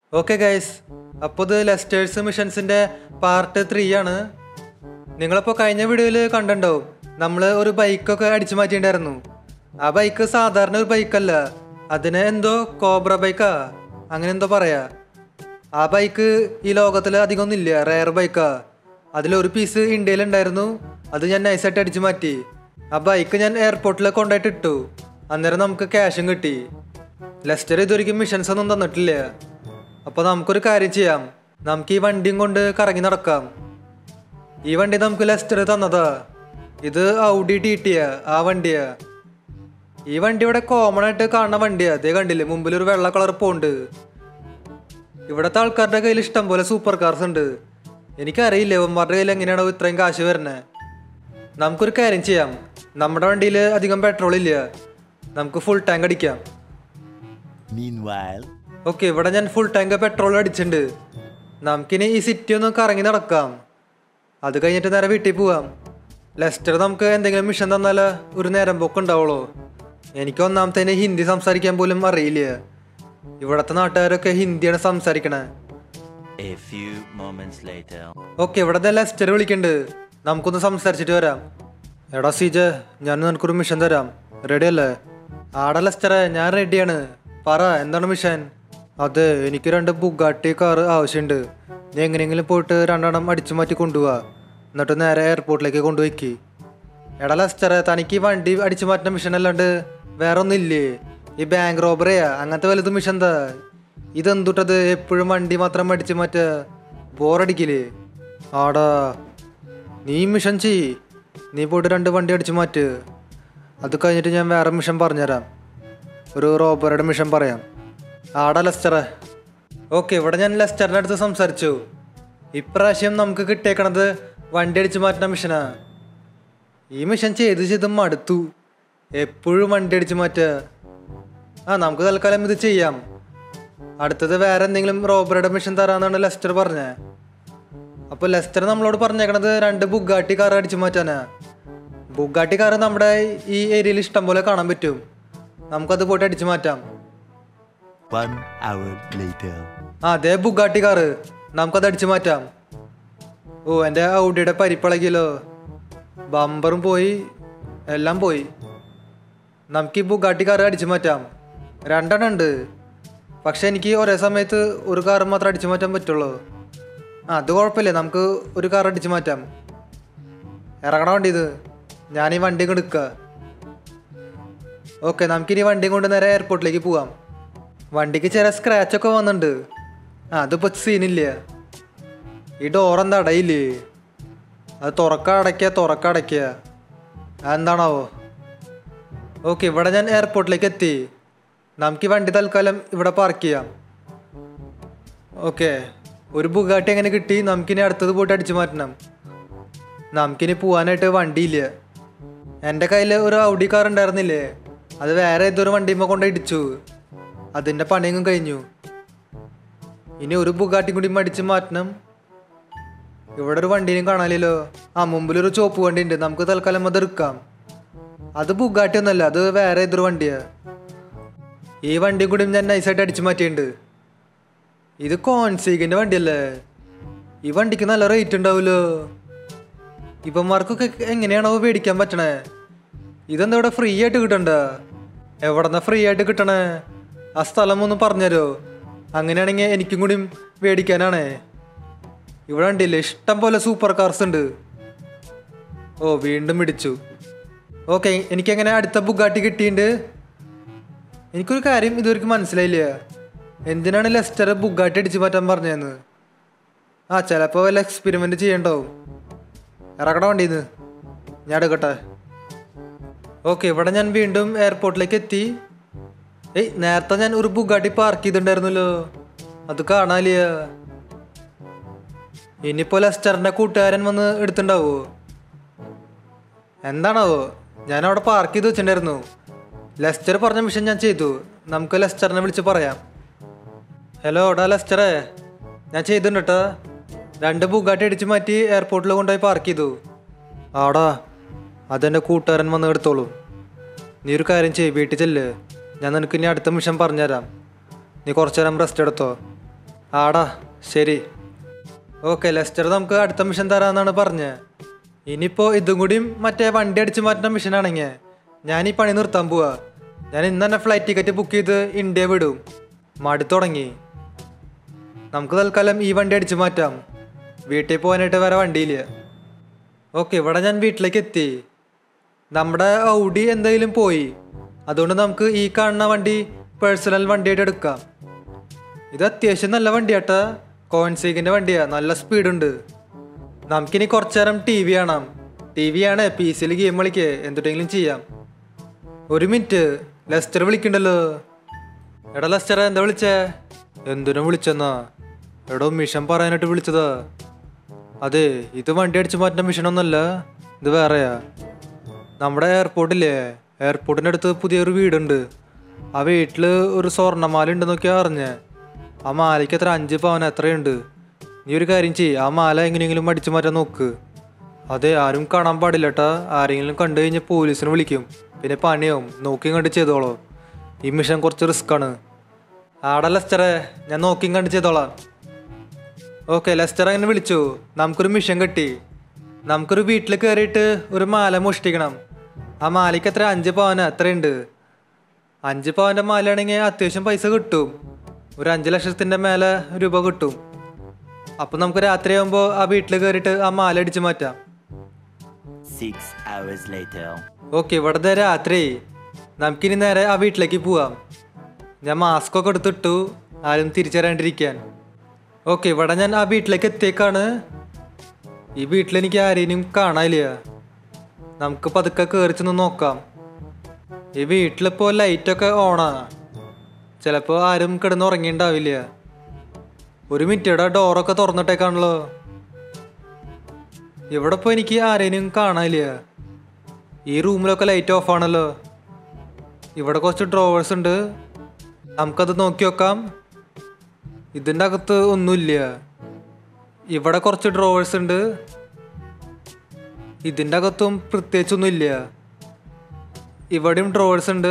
Okay guys അപ്പോൾ ഇത് ലെസ്റ്റേഴ്സ് മിഷൻസിൻ്റെ part three ആണ് നിങ്ങളിപ്പോൾ കഴിഞ്ഞ വീഡിയോയിൽ കണ്ടിട്ടുണ്ടാവും നമ്മൾ ഒരു ബൈക്കൊക്കെ അടിച്ചു മാറ്റിയിട്ടുണ്ടായിരുന്നു ആ ബൈക്ക് സാധാരണ ഒരു ബൈക്കല്ല അതിന് എന്തോ കോബ്ര ബൈക്കാ അങ്ങനെ എന്തോ പറയാ ആ ബൈക്ക് ഈ ലോകത്തിൽ അധികം ഒന്നുമില്ല റയർ ബൈക്കാ അതിലൊരു പീസ് ഇന്ത്യയിലുണ്ടായിരുന്നു അത് ഞാൻ നൈസായിട്ട് അടിച്ചു മാറ്റി ആ ബൈക്ക് ഞാൻ എയർപോർട്ടിൽ കൊണ്ടുപോയിട്ട് ഇട്ടു അന്നേരം നമുക്ക് ക്യാഷും കിട്ടി ലെസ്റ്റർ ഇതുവരെയ്ക്കും മിഷൻസ് ഒന്നും തന്നിട്ടില്ല അപ്പോൾ നമുക്കൊരു കാര്യം ചെയ്യാം നമുക്ക് ഈ വണ്ടിയും കൊണ്ട് കറങ്ങി നടക്കാം ഈ വണ്ടി നമുക്ക് ലെസ്റ്റർ തന്നതാ ഇത് ഔഡി ടി ടിയാ ആ വണ്ടിയാ ഈ വണ്ടി ഇവിടെ കോമൺ ആയിട്ട് കാണുന്ന വണ്ടിയാ അതേ കണ്ടില്ലേ മുമ്പിൽ ഒരു വെള്ള കളർ പോണ്ട് ഇവിടത്തെ ആൾക്കാരുടെ കയ്യിൽ ഇഷ്ടം പോലെ സൂപ്പർ കാർസ് ഉണ്ട് എനിക്കറിയില്ല ഇവന്മാരുടെ കയ്യിൽ എങ്ങനെയാണോ ഇത്രയും കാശ് വരുന്നത് നമുക്കൊരു കാര്യം ചെയ്യാം നമ്മുടെ വണ്ടിയിൽ അധികം പെട്രോൾ ഇല്ല നമുക്ക് ഫുൾ ടാങ്ക് അടിക്കാം Meanwhile, ഓക്കെ ഇവിടെ ഞാൻ ഫുൾ ടാങ്ക് പെട്രോൾ അടിച്ചിട്ടുണ്ട് നമുക്കിനി ഈ സിറ്റി ഒന്ന് കറങ്ങി നടക്കാം അത് കഴിഞ്ഞിട്ട് നേരെ വീട്ടിൽ പോവാം ലെസ്റ്റർ നമുക്ക് എന്തെങ്കിലും മിഷൻ തന്നാൽ ഒരു നേരം പോക്ക് ഉണ്ടാവുള്ളൂ എനിക്ക് ഒന്നാമത്തെ ഹിന്ദി സംസാരിക്കാൻ പോലും അറിയില്ല ഇവിടത്തെ നാട്ടുകാരൊക്കെ ഹിന്ദിയാണ് സംസാരിക്കണേ a few moments later. Okay ഇവിടെ ലെസ്റ്റർ വിളിക്കണ്ട് നമുക്കൊന്ന് സംസാരിച്ചിട്ട് വരാം എടാ സീജ ഞാൻ നിനക്കൊരു മിഷൻ തരാം റെഡി അല്ലേ ആടാ ലെസ്റ്ററെ ഞാൻ റെഡിയാണ് പറ എന്താണ് മിഷൻ അതെ എനിക്ക് രണ്ട് ബുഗാട്ടി കാർ ആവശ്യമുണ്ട് നീ എങ്ങനെയെങ്കിലും പോയിട്ട് രണ്ടെണ്ണം അടിച്ചു മാറ്റി കൊണ്ടുപോവാ എന്നിട്ട് നേരെ എയർപോർട്ടിലേക്ക് കൊണ്ടുപോയിക്ക് എടാ ലെസ്റ്ററെ തനിക്ക് ഈ വണ്ടി അടിച്ചു മാറ്റുന്ന മിഷൻ അല്ലാണ്ട് വേറെ ഒന്നും ഇല്ലേ ഈ ബാങ്ക് റോബറിയാ അങ്ങനത്തെ വലുത് മിഷൻ എന്താ ഇതെന്തുട്ടത് എപ്പോഴും വണ്ടി മാത്രം അടിച്ചു മാറ്റ ബോറടിക്കില്ലേ ആടാ നീ മിഷൻ ചെയ് നീ പോയിട്ട് രണ്ട് വണ്ടി അടിച്ചു മാറ്റ് അത് കഴിഞ്ഞിട്ട് ഞാൻ വേറെ മിഷൻ പറഞ്ഞുതരാം ഒരു റോബറുടെ മിഷൻ പറയാം ആടാ ലെസ്റ്ററെ ഓക്കെ ഇവിടെ ഞാൻ ലെസ്റ്ററിൻ്റെ അടുത്ത് സംസാരിച്ചു ഇപ്രാവശ്യം നമുക്ക് കിട്ടിയേക്കണത് വണ്ടി അടിച്ചു മാറ്റുന്ന മിഷനാ ഈ മിഷൻ ചെയ്ത് ചെയ്ത് മടുത്തു എപ്പോഴും വണ്ടി അടിച്ചു മാറ്റുക ആ നമുക്ക് തൽക്കാലം ഇത് ചെയ്യാം അടുത്തത് വേറെ എന്തെങ്കിലും റോബറുടെ മിഷൻ തരാന്നാണ് ലെസ്റ്റർ പറഞ്ഞത് അപ്പോൾ ലെസ്റ്റർ നമ്മളോട് പറഞ്ഞേക്കണത് രണ്ട് ബുഗാട്ടി കാർ അടിച്ചു മാറ്റാനാ ബുഗാട്ടി കാർ നമ്മുടെ ഈ ഏരിയയിൽ ഇഷ്ടം പോലെ കാണാൻ പറ്റും നമുക്കത് പോയിട്ട് അടിച്ചു മാറ്റാം One hour later. ആ അതെ ബുഗാട്ടി കാറ് നമുക്കത് അടിച്ചു മാറ്റാം ഓ എൻ്റെ ഔഡിയുടെ പരിപ്പളകിയല്ലോ ബമ്പറും പോയി എല്ലാം പോയി നമുക്ക് ഈ ബുഗാട്ടി കാറ് അടിച്ചു മാറ്റാം രണ്ടെണ്ണം ഉണ്ട് പക്ഷെ എനിക്ക് ഒരേ സമയത്ത് ഒരു കാർ മാത്രം അടിച്ചു മാറ്റാൻ പറ്റുള്ളൂ ആ അത് കുഴപ്പമില്ല നമുക്ക് ഒരു കാർ അടിച്ചു മാറ്റാം ഇറങ്ങണ വണ്ടി ഇത് ഞാൻ ഈ വണ്ടി എടുക്കുക ഓക്കെ നമുക്കിനി വണ്ടിയും കൊണ്ട് നേരെ എയർപോർട്ടിലേക്ക് പോവാം വണ്ടിക്ക് ചെറിയ സ്ക്രാച്ച് ഒക്കെ വന്നിട്ടുണ്ട് ആ അതിപ്പോൾ സീനില്ല ഈ ഡോർ എന്താ അടയില്ലേ അത് തുറക്ക അടയ്ക്കുക തുറക്ക അടയ്ക്കുക അതെന്താണാവോ ഓക്കെ ഇവിടെ ഞാൻ എയർപോർട്ടിലേക്ക് എത്തി നമുക്ക് ഈ വണ്ടി തൽക്കാലം ഇവിടെ പാർക്ക് ചെയ്യാം ഓക്കെ ഒരു ബുഗാട്ടി എങ്ങനെ കിട്ടി നമുക്കിനി അടുത്തത് പോയിട്ട് അടിച്ചു മാറ്റണം നമുക്കിനി പോവാനായിട്ട് വണ്ടിയില്ല എൻ്റെ കയ്യിൽ ഒരു ഔഡി കാർ ഉണ്ടായിരുന്നില്ലേ അത് വേറെ ഏതൊരു വണ്ടിയുമ്പോൾ കൊണ്ട് ഇടിച്ചു അതിൻ്റെ പണിയും കഴിഞ്ഞു ഇനി ഒരു ബുഗാട്ടി കൂടി അടിച്ച് മാറ്റണം ഇവിടെ ഒരു വണ്ടീനും കാണാനില്ലല്ലോ ആ മുമ്പിലൊരു ചുവപ്പ് വണ്ടി ഉണ്ട് നമുക്ക് തൽക്കാലം അത് എടുക്കാം അത് ബുഗാട്ടി ഒന്നല്ല അത് വേറെ ഏതൊരു വണ്ടിയാ ഈ വണ്ടി കൂടി ഞാൻ നൈസായിട്ട് അടിച്ചു മാറ്റിയിട്ടുണ്ട് ഇത് കോൺസീഗിന്റെ വണ്ടിയല്ലേ ഈ വണ്ടിക്ക് നല്ല റേറ്റ് ഉണ്ടാവുമല്ലോ ഇവന്മാർക്കൊക്കെ എങ്ങനെയാണോ മേടിക്കാൻ പറ്റണേ ഇതെന്താ ഇവിടെ ഫ്രീ ആയിട്ട് കിട്ടണ്ട എവിടെന്നാ ഫ്രീ ആയിട്ട് കിട്ടണേ ആ സ്ഥലം ഒന്ന് പറഞ്ഞുതരോ അങ്ങനെയാണെങ്കിൽ എനിക്കും കൂടി മേടിക്കാനാണേ ഇവിടെ ഉണ്ടില്ലേ ഇഷ്ടം പോലെ സൂപ്പർ കാർസ് ഉണ്ട് ഓ വീണ്ടും പിടിച്ചു ഓക്കെ എനിക്കെങ്ങനെ അടുത്ത ബുഗാട്ടി കിട്ടിയിട്ടുണ്ട് എനിക്കൊരു കാര്യം ഇതുവരെയ്ക്ക് മനസ്സിലായില്ല എന്തിനാണ് ലെസ്റ്റർ ബുഗാട്ടി അടിച്ചു മാറ്റാൻ പറഞ്ഞതെന്ന് ആ ചിലപ്പോൾ വല്ല എക്സ്പെരിമെൻ്റ് ചെയ്യണ്ടാവും ഇറക്കണ വണ്ടിന്ന് ഞാൻ എടുക്കട്ടെ ഓക്കെ ഇവിടെ ഞാൻ വീണ്ടും എയർപോർട്ടിലേക്ക് എത്തി ഏയ് നേരത്തെ ഞാൻ ഒരു ബുഗാട്ടി പാർക്ക് ചെയ്തിട്ടുണ്ടായിരുന്നല്ലോ അത് കാണാലിയ ഇനിയിപ്പോൾ ലെസ്റ്ററിൻ്റെ കൂട്ടുകാരൻ വന്ന് എടുത്തിണ്ടാവോ എന്താണാവോ ഞാൻ അവിടെ പാർക്ക് ചെയ്ത് വെച്ചിട്ടുണ്ടായിരുന്നു ലെസ്റ്റർ പറഞ്ഞ മിഷൻ ഞാൻ ചെയ്തു നമുക്ക് ലെസ്റ്ററിനെ വിളിച്ച് പറയാം ഹലോ എടാ ലെസ്റ്ററേ ഞാൻ ചെയ്തിട്ടുണ്ട് കേട്ടോ രണ്ട് ബുഗാട്ടി അടിച്ച് മാറ്റി എയർപോർട്ടിൽ കൊണ്ടുപോയി പാർക്ക് ചെയ്തു ആടാ അതെൻ്റെ കൂട്ടുകാരൻ വന്ന് എടുത്തോളൂ നീ ഒരു കാര്യം ചെയ്യ് വീട്ടിൽ ചെല്ല് ഞാൻ നിനക്ക് ഇനി അടുത്ത മിഷൻ പറഞ്ഞുതരാം നീ കുറച്ചു നേരം റെസ്റ്റ് എടുത്തോ ആടാ ശരി ഓക്കെ ലെസ്റ്റർ നമുക്ക് അടുത്ത മിഷൻ തരാമെന്നാണ് പറഞ്ഞത് ഇനിയിപ്പോൾ ഇതും കൂടിയും മറ്റേ വണ്ടി അടിച്ച് മാറ്റുന്ന മിഷനാണെങ്കിൽ ഞാൻ ഈ പണി നിർത്താൻ പോവാ ഞാൻ ഇന്ന് തന്നെ ഫ്ലൈറ്റ് ടിക്കറ്റ് ബുക്ക് ചെയ്ത് ഇന്ത്യ വിടും മടി തുടങ്ങി നമുക്ക് തൽക്കാലം ഈ വണ്ടി അടിച്ച് മാറ്റാം വീട്ടിൽ പോകാനായിട്ട് വേറെ വണ്ടിയില്ല ഓക്കെ ഇവിടെ ഞാൻ വീട്ടിലേക്ക് എത്തി നമ്മുടെ ഔഡി എന്തെങ്കിലും പോയി അതുകൊണ്ട് നമുക്ക് ഈ കാണുന്ന വണ്ടി പേഴ്സണൽ വണ്ടിയായിട്ട് എടുക്കാം ഇത് അത്യാവശ്യം നല്ല വണ്ടിയാട്ടാ കോൺസീഗിൻ്റെ വണ്ടിയാ നല്ല സ്പീഡുണ്ട് നമുക്കിനി കുറച്ചു നേരം ടി വി കാണാം ടി വി ആണ് പി സിയിൽ ഗെയിം കളിക്ക് എന്തുട്ടെങ്കിലും ചെയ്യാം ഒരു മിനിറ്റ് ലെസ്റ്റർ വിളിക്കണ്ടല്ലോ എടാ ലെസ്റ്റർ എന്താ വിളിച്ചേ എന്തിനാ വിളിച്ചെന്നാ എടോ മിഷൻ പറയാനായിട്ട് വിളിച്ചതാ അതെ ഇത് വണ്ടി അടിച്ച് മാറ്റുന്ന മിഷനൊന്നല്ല ഇത് വേറെയാ നമ്മുടെ എയർപോർട്ടില്ലേ എയർപോർട്ടിൻ്റെ അടുത്ത് പുതിയൊരു വീടുണ്ട് ആ വീട്ടിൽ ഒരു സ്വർണ്ണമാല ഉണ്ടെന്നൊക്കെയാ അറിഞ്ഞേ ആ മാലയ്ക്ക് എത്ര അഞ്ച് പവൻ എത്രയുണ്ട് നീ ഒരു കാര്യം ചെയ്യ് ആ മാല എങ്ങനെയെങ്കിലും അടിച്ചു മാറ്റാൻ നോക്ക് അതെ ആരും കാണാൻ പാടില്ല കേട്ടാ ആരെങ്കിലും കണ്ടു കഴിഞ്ഞാൽ പോലീസിനെ വിളിക്കും പിന്നെ പണിയാവും നോക്കിയും കണ്ട് ചെയ്തോളൂ ഈ മിഷൻ കുറച്ച് റിസ്ക് ആണ് ആടെ ലെസ്റ്ററെ ഞാൻ നോക്കിയും കണ്ട് ചെയ്തോളാം ഓക്കെ ലെസ്റ്റർ അങ്ങനെ വിളിച്ചു നമുക്കൊരു മിഷൻ കിട്ടി നമുക്കൊരു വീട്ടിൽ കയറിയിട്ട് ഒരു മാല മോഷ്ടിക്കണം ആ മാലയ്ക്ക് എത്ര അഞ്ച് പവന എത്രയുണ്ട് അഞ്ച് പവൻ്റെ മാലയാണെങ്കിൽ അത്യാവശ്യം പൈസ കിട്ടും ഒരു അഞ്ച് ലക്ഷത്തിൻ്റെ മേലെ രൂപ കിട്ടും അപ്പം നമുക്ക് രാത്രിയാകുമ്പോൾ ആ വീട്ടിൽ കയറിയിട്ട് ആ മാല അടിച്ച് മാറ്റാം Six hours later. ഓക്കെ ഇവിടുത്തെ രാത്രി നമുക്കിനി നേരെ ആ വീട്ടിലേക്ക് പോവാം ഞാൻ മാസ്ക് ഒക്കെ എടുത്തിട്ടു ആരും തിരിച്ചറിയാണ്ടിരിക്കാൻ ഓക്കെ ഇവിടെ ഞാൻ ആ വീട്ടിലേക്ക് എത്തിയേക്കാണ് ഈ വീട്ടിലെനിക്ക് ആരെയും കാണാനില്ല നമുക്ക് പതുക്കെ കയറി ചെന്ന് നോക്കാം ഈ വീട്ടിലിപ്പോൾ ലൈറ്റൊക്കെ ഓണാ ചിലപ്പോൾ ആരും കിടന്ന് ഉറങ്ങിയിട്ടുണ്ടാവില്ല ഒരു മിനിറ്റ് ഇവിടെ ഡോറൊക്കെ തുറന്നിട്ടേക്കാണല്ലോ ഇവിടെ ഇപ്പോൾ എനിക്ക് ആരെയും കാണാനില്ല ഈ റൂമിലൊക്കെ ലൈറ്റ് ഓഫ് ആണല്ലോ ഇവിടെ കുറച്ച് ഡ്രോവേഴ്സ് ഉണ്ട് നമുക്കത് നോക്കി നോക്കാം ഇതിൻ്റെ അകത്ത് ഒന്നുമില്ല ഇവിടെ കുറച്ച് ഡ്രോവേഴ്സ് ഉണ്ട് ഇതിൻ്റെ അകത്തും പ്രത്യേകിച്ചൊന്നുമില്ല ഇവിടെയും ഡ്രോവേഴ്സ് ഉണ്ട്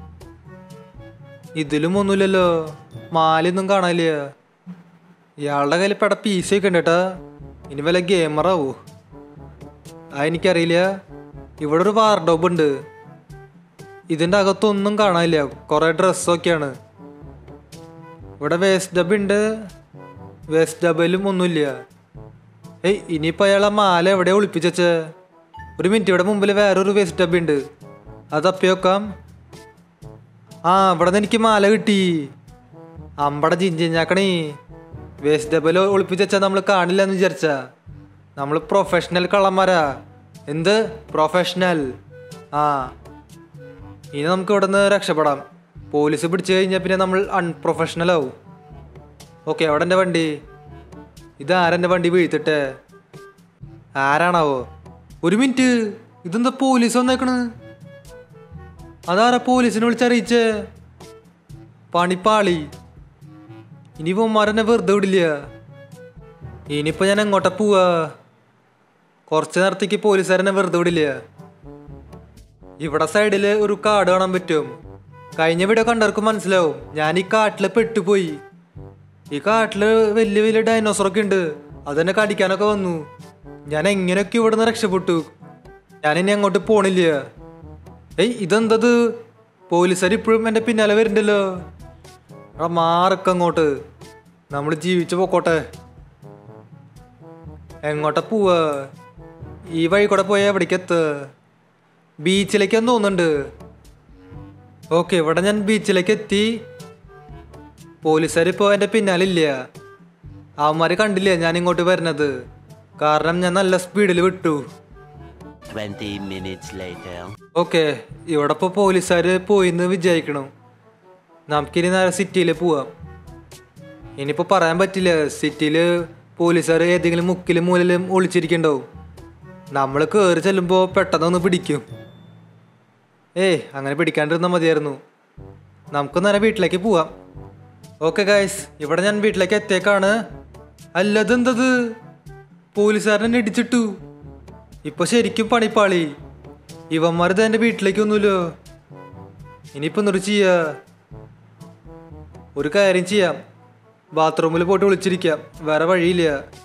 ഇതിലും ഒന്നുമില്ലല്ലോ മാലയൊന്നും കാണാനില്ല ഇയാളുടെ കയ്യിൽ പെട പി സി ഒക്കെ ഉണ്ട് കേട്ടാ ഇനി വല്ല ഗെയിമറാവോ ആ എനിക്കറിയില്ല ഇവിടെ ഒരു വാർഡോബ് ഉണ്ട് ഇതിൻ്റെ അകത്തൊന്നും കാണാനില്ല കുറേ ഡ്രസ്സൊക്കെയാണ് ഇവിടെ വേസ്റ്റ് ഡബ് ഉണ്ട് വേസ്റ്റ് ഡബയിലും ഒന്നുമില്ല ഏയ് ഇനിയിപ്പോൾ അയാളെ മാല എവിടെ ഒളിപ്പിച്ചേ ഒരു മിനിറ്റ് ഇവിടെ മുമ്പിൽ വേറൊരു വേസ്റ്റ് ഡബ് ഉണ്ട് അത് അപ്പി വെക്കാം ആ ഇവിടെ നിന്ന് എനിക്ക് മാല കിട്ടി അമ്പടെ ജിഞ്ചിഞ്ഞാക്കണേ വേസ്റ്റ് ഡബയിൽ ഒളിപ്പിച്ചാ നമ്മൾ കാണില്ല എന്ന് വിചാരിച്ച നമ്മൾ പ്രൊഫഷണൽ കള്ളന്മാരാ എന്ത് പ്രൊഫഷണൽ ആ ഇനി നമുക്ക് ഇവിടെ നിന്ന് രക്ഷപ്പെടാം പോലീസ് പിടിച്ചു കഴിഞ്ഞാൽ പിന്നെ നമ്മൾ അൺപ്രൊഫഷണൽ ആവും ഓക്കെ അവിടെ എൻ്റെ വണ്ടി ഇത് ആരെൻ്റെ വണ്ടി വീഴ്ത്തിട്ടെ ആരാണാവോ ഒരു മിനിറ്റ് ഇതെന്താ പോലീസ് വന്നേക്കണ് അതാരാ പോലീസിനെ വിളിച്ചറിയിച്ചേ പണിപ്പാളി ഇനി ഇവന്മാരെന്നെ വെറുതെ വിടില്ല ഇനിയിപ്പോ ഞാൻ എങ്ങോട്ടാ പോവാ കുറച്ച് നേരത്തേക്ക് പോലീസുകാരനെ വെറുതെ വിടില്ല ഇവിടെ സൈഡിൽ ഒരു കാട് കാണാൻ പറ്റും കഴിഞ്ഞ വീഡിയോ കണ്ടവർക്ക് മനസ്സിലാവും ഞാൻ ഈ കാട്ടില് പെട്ടുപോയി ഈ കാട്ടില് വലിയ വലിയ ഡൈനോസറൊക്കെ ഉണ്ട് അതെന്നെ കടിക്കാനൊക്കെ വന്നു ഞാൻ എങ്ങനെയൊക്കെ ഇവിടെ നിന്ന് രക്ഷപ്പെട്ടു ഞാൻ ഇനി അങ്ങോട്ട് പോണില്ല ഏയ് ഇതെന്തത് പോലീസുകാർ ഇപ്പോഴും എൻ്റെ പിന്നാലെ വരുന്നുണ്ടല്ലോ എടാ മാറൊക്കെ അങ്ങോട്ട് നമ്മൾ ജീവിച്ചു പോക്കോട്ടെ എങ്ങോട്ടാ പോവാ ഈ വഴി കൂടെ പോയാൽ എവിടേക്ക് എത്തുക ബീച്ചിലേക്കാന്ന് തോന്നുന്നുണ്ട് ഓക്കെ ഇവിടെ ഞാൻ ബീച്ചിലേക്ക് എത്തി പോലീസുകാർ ഇപ്പോൾ എൻ്റെ പിന്നാലില്ല അവന്മാർ കണ്ടില്ല ഞാൻ ഇങ്ങോട്ട് വരുന്നത് കാരണം ഞാൻ നല്ല സ്പീഡിൽ വിട്ടു Twenty minutes later. ഓക്കെ ഇവിടെ ഇപ്പോൾ പോലീസുകാർ പോയിന്ന് വിചാരിക്കണം നമുക്കിനി നേരെ സിറ്റിയിൽ പോവാം ഇനിയിപ്പോൾ പറയാൻ പറ്റില്ല സിറ്റിയിൽ പോലീസുകാർ ഏതെങ്കിലും മുക്കിലും മൂലയിലും ഒളിച്ചിരിക്കണ്ടാവും നമ്മൾ കയറി ചെല്ലുമ്പോൾ പെട്ടെന്നൊന്ന് പിടിക്കും ഏയ് അങ്ങനെ പിടിക്കാണ്ടിരുന്നാൽ മതിയായിരുന്നു നമുക്ക് നേരെ വീട്ടിലേക്ക് പോവാം ഓക്കെ ഗായ്സ് ഇവിടെ ഞാൻ വീട്ടിലേക്ക് എത്തിയേക്കാണ് അല്ലതെന്തത് പോലീസുകാരനെ ഇടിച്ചിട്ടു ഇപ്പൊ ശരിക്കും പണിപ്പാളി ഇവന്മാരിത് എൻ്റെ വീട്ടിലേക്കൊന്നുമില്ലോ ഇനിയിപ്പോ എന്തൊരു ചെയ്യാ ഒരു കാര്യം ചെയ്യാം ബാത്റൂമിൽ പോയിട്ട് വിളിച്ചിരിക്കാം വേറെ വഴിയില്ല